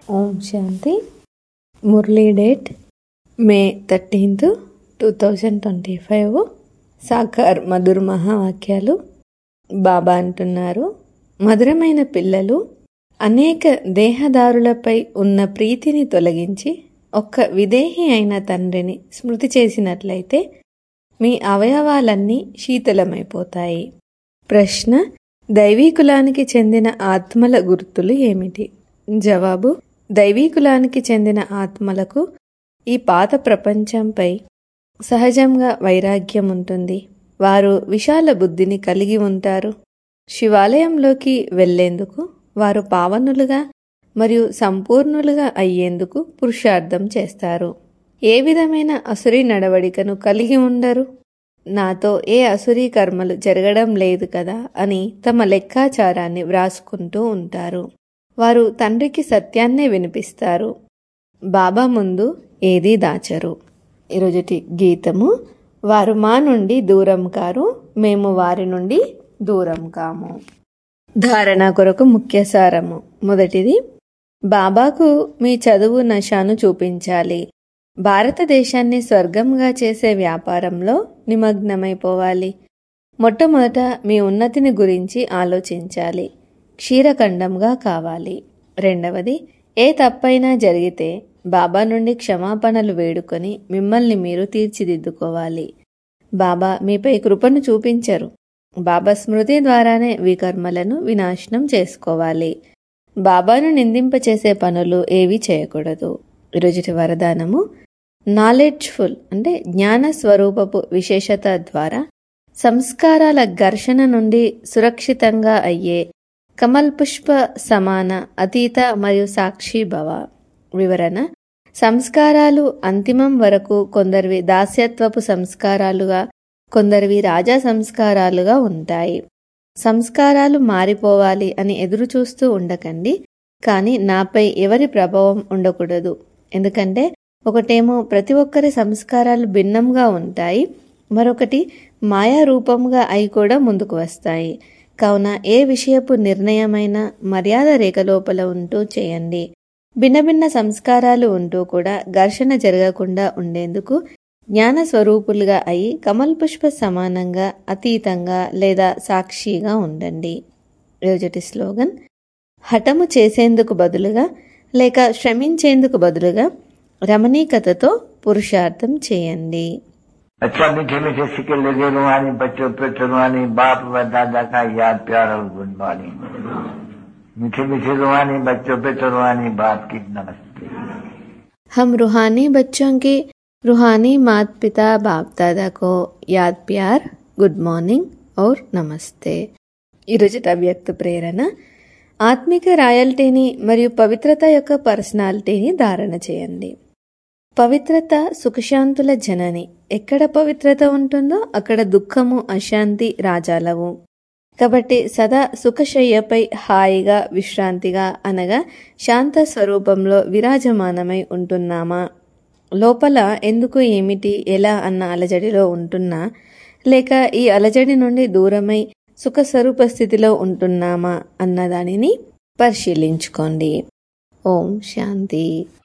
ఓం శాంతి Murali date May thirteenth two thousand twenty five సాకార్ మధుర్ మహావాక్యాలు బాబా అంటున్నారు మధురమైన పిల్లలు అనేక దేహదారులపై ఉన్న ప్రీతిని తొలగించి ఒక్క విదేహి అయిన తండ్రిని స్మృతి చేసినట్లయితే మీ అవయవాలన్నీ శీతలమైపోతాయి ప్రశ్న దైవీ కులానికి చెందిన ఆత్మల గుర్తులు ఏమిటి జవాబు దైవీ కులానికి చెందిన ఆత్మలకు ఈ పాత ప్రపంచంపై సహజంగా వైరాగ్యం ఉంటుంది వారు విశాల బుద్ధిని కలిగి ఉంటారు శివాలయంలోకి వెళ్లేందుకు వారు పావనులుగా మరియు సంపూర్ణులుగా అయ్యేందుకు పురుషార్థం చేస్తారు ఏ విధమైన అసురి నడవడికను కలిగి ఉండరు నాతో ఏ అసురీ కర్మలు జరగడం లేదు కదా అని తమ లెక్కాచారాన్ని వ్రాసుకుంటూ ఉంటారు వారు తండ్రికి సత్యాన్నే వినిపిస్తారు బాబా ముందు ఏదీ దాచరు ఈరోజుటి గీతము వారు మా నుండి దూరం కారు మేము వారి నుండి దూరం కాము ధారణ కొరకు ముఖ్య సారము మొదటిది బాబాకు మీ చదువు నషాను చూపించాలి భారతదేశాన్ని స్వర్గంగా చేసే వ్యాపారంలో నిమగ్నమైపోవాలి మొట్టమొదట మీ ఉన్నతిని గురించి ఆలోచించాలి క్షీరఖండంగా కావాలి రెండవది ఏ తప్పైనా జరిగితే బాబా నుండి క్షమాపణలు వేడుకొని మిమ్మల్ని మీరు తీర్చిదిద్దుకోవాలి బాబా మీపై కృపను చూపించరు బాబా స్మృతి ద్వారానే వికర్మలను వినాశనం చేసుకోవాలి బాబాను నిందింపచేసే పనులు ఏవి చేయకూడదు ఈరోజుటి వరదానము నాలెడ్జ్ఫుల్ అంటే జ్ఞాన స్వరూపపు విశేషత ద్వారా సంస్కారాల ఘర్షణ నుండి సురక్షితంగా అయ్యే కమల్ పుష్ప సమాన అతీత మరియు సాక్షి భవ వివరణ సంస్కారాలు అంతిమం వరకు కొందరివి దాస్యత్వపు సంస్కారాలుగా కొందరివి రాజా సంస్కారాలుగా ఉంటాయి సంస్కారాలు మారిపోవాలి అని ఎదురు చూస్తూ ఉండకండి కానీ నాపై ఎవరి ప్రభావం ఉండకూడదు ఎందుకంటే ఒకటేమో ప్రతి ఒక్కరి సంస్కారాలు భిన్నంగా ఉంటాయి మరొకటి మాయా రూపంగా అయి కూడా ముందుకు వస్తాయి కావున ఏ విషయపు నిర్ణయమైన మర్యాద రేఖ లోపల ఉంటూ చేయండి భిన్న భిన్న సంస్కారాలు ఉంటూ కూడా ఘర్షణ జరగకుండా ఉండేందుకు జ్ఞాన స్వరూపులుగా అయి కమల్ పుష్ప సమానంగా అతీతంగా లేదా సాక్షిగా ఉండండి రోజటి స్లోగన్ హఠము చేసేందుకు బదులుగా లేక శ్రమించేందుకు బదులుగా రమణీకతతో పురుషార్థం చేయండి अच्छा मीठे मीठे सिक्के लगे रुहानी बच्चों पे रुहानी बाप व दादा का याद प्यार और गुड मॉर्निंग मीठे मीठे रुहानी बच्चों पे रुहानी बाप की नमस्ते हम रूहानी बच्चों के रूहानी माता पिता बाप दादा को याद प्यार గుడ్ మార్నింగ్ ఔర్ నమస్తే ఈరోజు అవ్యక్త ప్రేరణ ఆత్మిక రాయల్టీని మరియు పవిత్రత యొక్క పర్సనాలిటీని ధారణ చేయండి పవిత్రత సుఖశాంతుల జనని ఎక్కడ పవిత్రత ఉంటుందో అక్కడ దుఃఖము అశాంతి రాజాలవు కాబట్టి సదా సుఖశయ్యపై హాయిగా విశ్రాంతిగా అనగా శాంత స్వరూపంలో విరాజమానమై ఉంటున్నామా లోపల ఎందుకు ఏమిటి ఎలా అన్న అలజడిలో ఉంటున్నా లేక ఈ అలజడి నుండి దూరమై సుఖస్వరూప స్థితిలో ఉంటున్నామా అన్నదానిని పరిశీలించుకోండి ఓం శాంతి